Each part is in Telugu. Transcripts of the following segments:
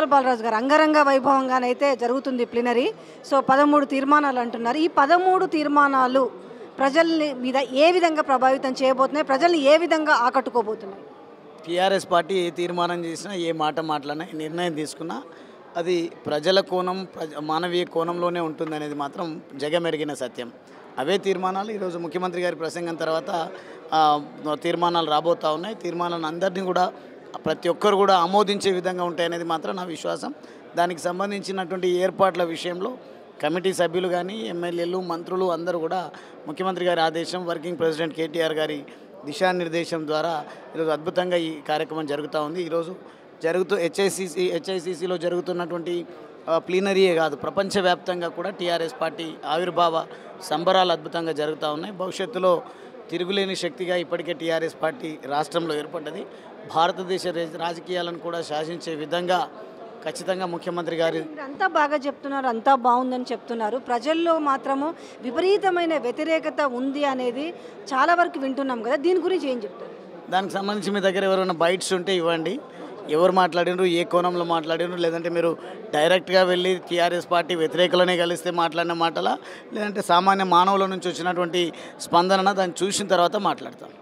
బాలరాజు గారు అంగరంగ వైభవంగానైతే జరుగుతుంది ప్లీనరీ సో పదమూడు తీర్మానాలు అంటున్నారు ఈ పదమూడు తీర్మానాలు ప్రజల్ని మీద ఏ విధంగా ప్రభావితం చేయబోతున్నాయి ప్రజల్ని ఏ విధంగా ఆకట్టుకోబోతున్నాయి టీఆర్ఎస్ పార్టీ ఏ తీర్మానం చేసినా ఏ మాట మాట్లాడినా ఏ నిర్ణయం తీసుకున్నా అది ప్రజల కోణం ప్రజ మానవీయ కోణంలోనే ఉంటుంది అనేది మాత్రం జగమెరిగిన సత్యం అవే తీర్మానాలు ఈరోజు ముఖ్యమంత్రి గారి ప్రసంగం తర్వాత ఆ, తీర్మానాలు రాబోతా ఉన్నాయి తీర్మానాలను అందరినీ కూడా ప్రతి ఒక్కరు కూడా ఆమోదించే విధంగా ఉంటాయనేది మాత్రం నా విశ్వాసం దానికి సంబంధించినటువంటి ఏర్పాట్ల విషయంలో కమిటీ సభ్యులు కానీ ఎమ్మెల్యేలు మంత్రులు అందరూ కూడా ముఖ్యమంత్రి గారి ఆదేశం వర్కింగ్ ప్రెసిడెంట్ కేటీఆర్ గారి దిశానిర్దేశం ద్వారా ఈరోజు అద్భుతంగా ఈ కార్యక్రమం జరుగుతూ ఉంది ఈరోజు జరుగుతూ హెచ్ఐసిసి హెచ్ఐసిసిలో జరుగుతున్నటువంటి ఆ, ప్లీనరీయే కాదు ప్రపంచవ్యాప్తంగా కూడా టీఆర్ఎస్ పార్టీ ఆవిర్భావ సంబరాలు అద్భుతంగా జరుగుతూ ఉన్నాయి భవిష్యత్తులో తిరుగులేని శక్తిగా ఇప్పటికే టీఆర్ఎస్ పార్టీ రాష్ట్రంలో ఏర్పడ్డది భారతదేశ రే- రాజకీయాలను కూడా శాసించే విధంగా ఖచ్చితంగా ముఖ్యమంత్రి గారి మీరు అంతా బాగా చెప్తున్నారు అంతా బాగుందని చెప్తున్నారు ప్రజల్లో మాత్రము విపరీతమైన వ్యతిరేకత ఉంది అనేది చాలా వరకు వింటున్నాం కదా దీని గురించి ఏం చెప్తారు దానికి సంబంధించి మీ దగ్గర ఎవరైనా బైట్స్ ఉంటే ఇవ్వండి ఎవరు మాట్లాడినరు ఏ కోణంలో మాట్లాడినరు లేదంటే మీరు డైరెక్ట్గా వెళ్ళి టీఆర్ఎస్ పార్టీ వ్యతిరేకులనే కలిస్తే మాట్లాడిన మాటలా లేదంటే సామాన్య మానవుల నుంచి వచ్చినటువంటి స్పందన దాన్ని చూసిన తర్వాత మాట్లాడతాం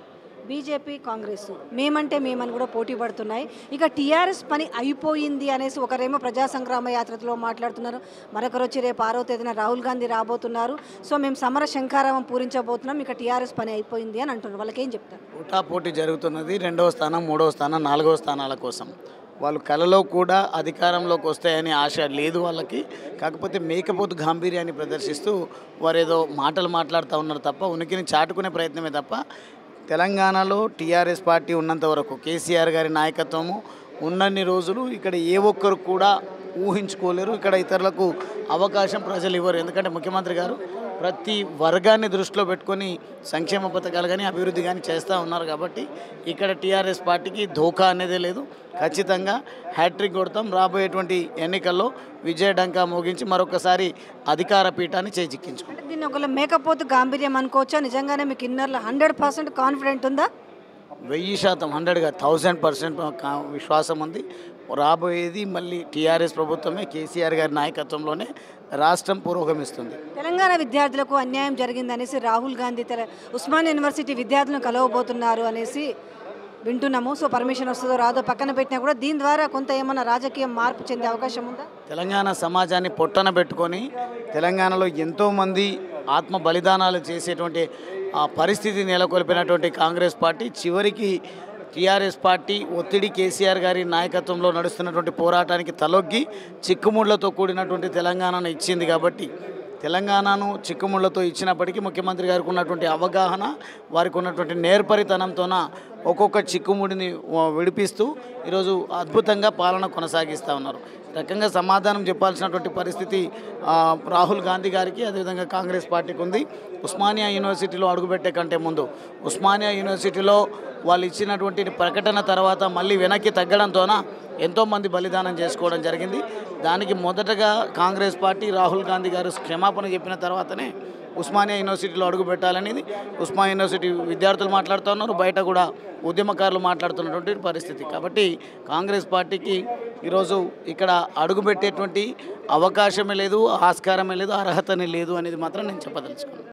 బీజేపీ కాంగ్రెస్ మేమంటే మేమని కూడా పోటీ పడుతున్నాయి ఇక టీఆర్ఎస్ పని అయిపోయింది అనేసి ఒకరేమో ప్రజా సంగ్రామ యాత్రలో మాట్లాడుతున్నారు మరొకరు వచ్చి రేపు ఆరో తేదీన రాహుల్ గాంధీ రాబోతున్నారు సో మేము సమర శంఖారావం పూరించబోతున్నాం ఇక టీఆర్ఎస్ పని అయిపోయింది అని అంటున్నారు వాళ్ళకి ఏం చెప్తారు పోటా పోటీ జరుగుతున్నది రెండవ స్థానం మూడవ స్థానం నాలుగవ స్థానాల కోసం వాళ్ళు కలలో కూడా అధికారంలోకి వస్తాయని ఆశ లేదు వాళ్ళకి కాకపోతే మేకపోతు గాంభీర్యాన్ని ప్రదర్శిస్తూ వారు ఏదో మాటలు మాట్లాడుతూ ఉన్నారు తప్ప ఉనికిని చాటుకునే ప్రయత్నమే తప్ప తెలంగాణలో టీఆర్ఎస్ పార్టీ ఉన్నంత వరకు కేసీఆర్ గారి నాయకత్వము ఉన్నన్ని రోజులు ఇక్కడ ఏ ఒక్కరు కూడా ఊహించుకోలేరు ఇక్కడ ఇతరులకు అవకాశం ప్రజలు ఇవ్వరు ఎందుకంటే ముఖ్యమంత్రి గారు ప్రతి వర్గాన్ని దృష్టిలో పెట్టుకొని సంక్షేమ పథకాలు కానీ అభివృద్ధి కానీ చేస్తూ ఉన్నారు కాబట్టి ఇక్కడ టీఆర్ఎస్ పార్టీకి ధోకా అనేదే లేదు ఖచ్చితంగా హ్యాట్రిక్ కొడతాం రాబోయేటువంటి ఎన్నికల్లో విజయ డంకా మోగించి మరొకసారి అధికార పీఠాన్ని చేజిక్కించుకుంటాం అంటే దీన్ని ఒకవేళ మేకపోతు గాంభీర్యం అనుకోవచ్చా నిజంగానే మీకు ఇన్నర్లో హండ్రెడ్ పర్సెంట్ కాన్ఫిడెంట్ ఉందా వెయ్యి శాతం హండ్రెడ్గా థౌజండ్ పర్సెంట్ విశ్వాసం ఉంది రాబోయేది మళ్ళీ టీఆర్ఎస్ ప్రభుత్వమే కేసీఆర్ గారి నాయకత్వంలోనే రాష్ట్రం పురోగమిస్తుంది తెలంగాణ విద్యార్థులకు అన్యాయం జరిగిందనేసి రాహుల్ గాంధీ తెల ఉస్మాన్ యూనివర్సిటీ విద్యార్థులను కలవబోతున్నారు అనేసి వింటున్నాము సో పర్మిషన్ వస్తుందో రాదో పక్కన పెట్టినా కూడా దీని ద్వారా కొంత ఏమైనా రాజకీయ మార్పు చెందే అవకాశం ఉందా తెలంగాణ సమాజాన్ని పొట్టన పెట్టుకొని తెలంగాణలో ఎంతోమంది ఆత్మ బలిదానాలు చేసేటువంటి ఆ పరిస్థితి నెలకొల్పినటువంటి కాంగ్రెస్ పార్టీ చివరికి టీఆర్ఎస్ పార్టీ ఒత్తిడి కేసీఆర్ గారి నాయకత్వంలో నడుస్తున్నటువంటి పోరాటానికి తలొగ్గి చిక్కుముళ్లతో కూడినటువంటి తెలంగాణను ఇచ్చింది కాబట్టి తెలంగాణను చిక్కుముళ్లతో ఇచ్చినప్పటికీ ముఖ్యమంత్రి గారికి ఉన్నటువంటి అవగాహన వారికి ఉన్నటువంటి నేర్పరితనంతోన ఒక్కొక్క చిక్కుముడిని ఆ, విడిపిస్తూ ఈరోజు అద్భుతంగా పాలన కొనసాగిస్తూ ఉన్నారు ఈ రకంగా సమాధానం చెప్పాల్సినటువంటి పరిస్థితి ఆ, రాహుల్ గాంధీ గారికి అదేవిధంగా కాంగ్రెస్ పార్టీకి ఉంది ఉస్మానియా యూనివర్సిటీలో అడుగుపెట్టే కంటే ముందు ఉస్మానియా యూనివర్సిటీలో వాళ్ళు ఇచ్చినటువంటి ప్రకటన తర్వాత మళ్ళీ వెనక్కి తగ్గడంతోన ఎంతోమంది బలిదానం చేసుకోవడం జరిగింది దానికి మొదటగా కాంగ్రెస్ పార్టీ రాహుల్ గాంధీ గారు క్షమాపణ చెప్పిన తర్వాతనే ఉస్మానియా యూనివర్సిటీలో అడుగు పెట్టాలనేది ఉస్మానియా యూనివర్సిటీ విద్యార్థులు మాట్లాడుతూ ఉన్నారు బయట కూడా ఉద్యమకారులు మాట్లాడుతున్నటువంటి పరిస్థితి కాబట్టి కాంగ్రెస్ పార్టీకి ఈరోజు ఇక్కడ అడుగుపెట్టేటువంటి అవకాశమే లేదు ఆస్కారమే లేదు అర్హతనే లేదు అనేది మాత్రం నేను చెప్పదలుచుకున్నాను